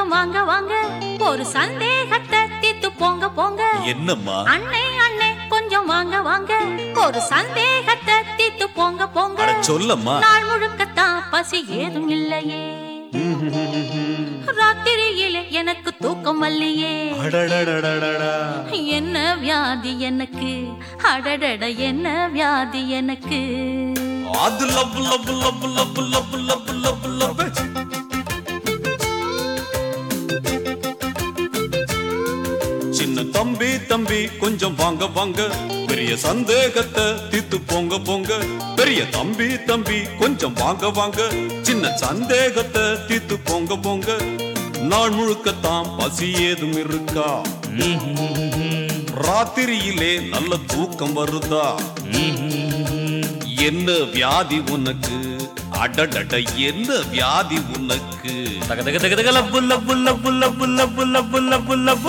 கொஞ்சம் வாங்க வாங்க ஒரு சந்தேகத்தை தீத்து போங்க போங்க என்னம்மா அண்ணே அண்ணே கொஞ்சம் வாங்க வாங்க ஒரு சந்தேகத்தை தீத்து போங்க போங்க அட சொல்லம்மா நாள் முழுக்கத்தான் பசி ஏதும் இல்லையே ராத்திரியிலே எனக்கு தூக்கம் வரலையே அடடடடடடா. என்ன வியாதி எனக்கு அடடட என்ன வியாதி எனக்கு அது love love love love love love love love சின்ன தம்பி தம்பி கொஞ்சம் வாங்க வாங்க பெரிய சந்தேகத்தை தீத்து போங்க போங்க பெரிய தம்பி தம்பி கொஞ்சம் வாங்க வாங்க சின்ன சந்தேகத்தை தீத்து போங்க போங்க நாள் முழுக்கத்தான் பசி ஏதும் இருக்கா ராத்திரியிலே நல்ல தூக்கம் வருதா என்ன வியாதி உனக்கு அடடட என்ன வியாதி உனக்கு தக தக தக தக லப்பு லப்பு லப்பு லப்பு லப்பு லப்பு லப்பு லப்பு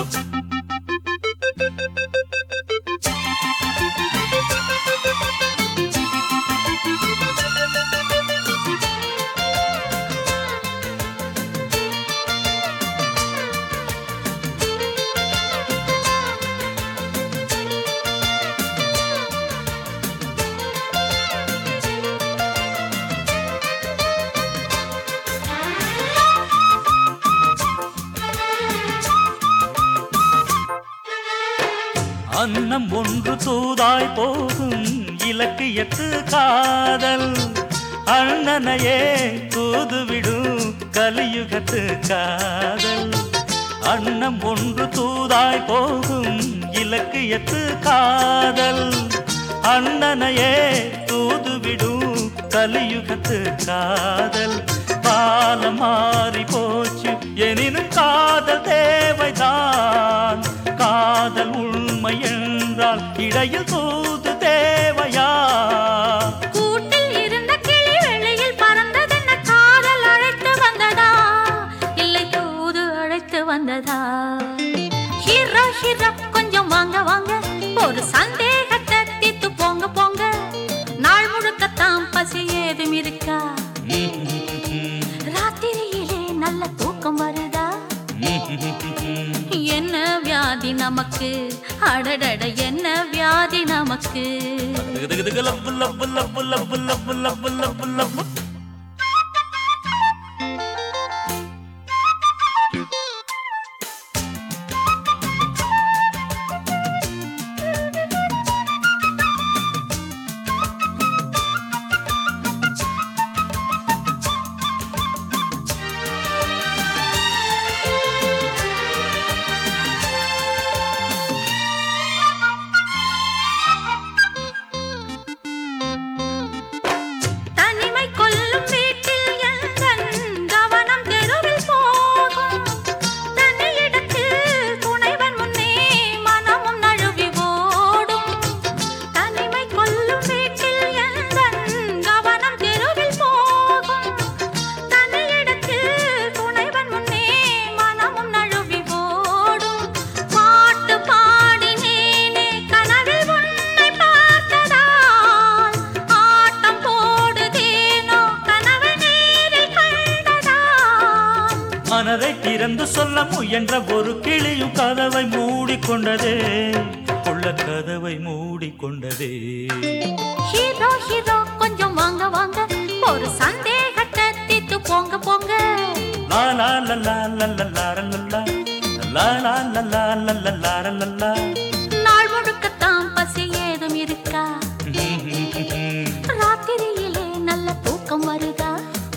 அன்னம் ஒன்று தூதாய் போகும் இலக்கியத்து காதல் அண்ணனையே தூதுவிடும் கலியுகத்து காதல் அன்னம் ஒன்று தூதாய் போகும் இலக்கியத்து காதல் அண்ணனையே தூதுவிடும் கலியுகத்து காதல் காலம் மாறி போச்சு எனினும் காதல் தேவைதான் காதல் உண்மை என்றால் இடையில் தூது தேவையா கூட்டில் இருந்த கிளி வெளியில் பறந்ததென்ன காதல் அழைத்து வந்ததா இல்லை தூது அழைத்து வந்ததா ஹீரோ ஹீரோ கொஞ்சம் வாங்க வாங்க ஒரு சந்தேகத்தை தீத்து போங்க போங்க நாள் முழுக்கத்தான் பசி ஏதும் இருக்கா ராத்திரியிலே நல்ல தூக்கம் வருதா என்ன வியாதி நமக்கு அடடட என்ன வியாதி நமக்கு திகு திகு திகு லப்பு லப்பு லப்பு லப்பு லப்பு லப்பு லப்பு லப்பு தனிமை கொல்லும் வீட்டில் எந்தன் கவனம் தெருவில் போகும் தனியிடத்தில் துணைவன் முன்னே மனமும் நழுவி ஓடும் தனிமை கொல்லும் வீட்டில் எந்தன் கவனம் தெருவில் போகும் தனியிடத்தில் துணைவன் முன்னே மனமும் நழுவி ஓடும் பாட்டு பாடினேனே கனவில் உன்னை பார்த்ததால் ஆட்டம் போடுதேனோ கனவு நேரில் கண்டதால் மனதை திறந்து சொல்ல முயன்ற ஒரு கிளியும் கதவை மூடிக்கொண்டதே உள்ள கதவை மூடிக்கொண்டதே ஹீரோ ஹீரோ கொஞ்சம் வாங்க வாங்க ஒரு சந்தேகத்தை தீத்து போங்க போங்க லா லா லா லா லா லா லா லா லா லா லா லா லா லா லா லா லா லா நாள் முழுக்கத்தான் பசி ஏதும் இருக்கா ராத்திரியிலே நல்ல தூக்கம் வருதா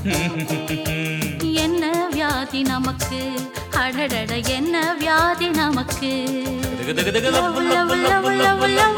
என்ன வியாதி நமக்கு அடடட என்ன வியாதி நமக்கு திகு திகு திகு லப்பு லப்பு லப்பு லப்பு லப்பு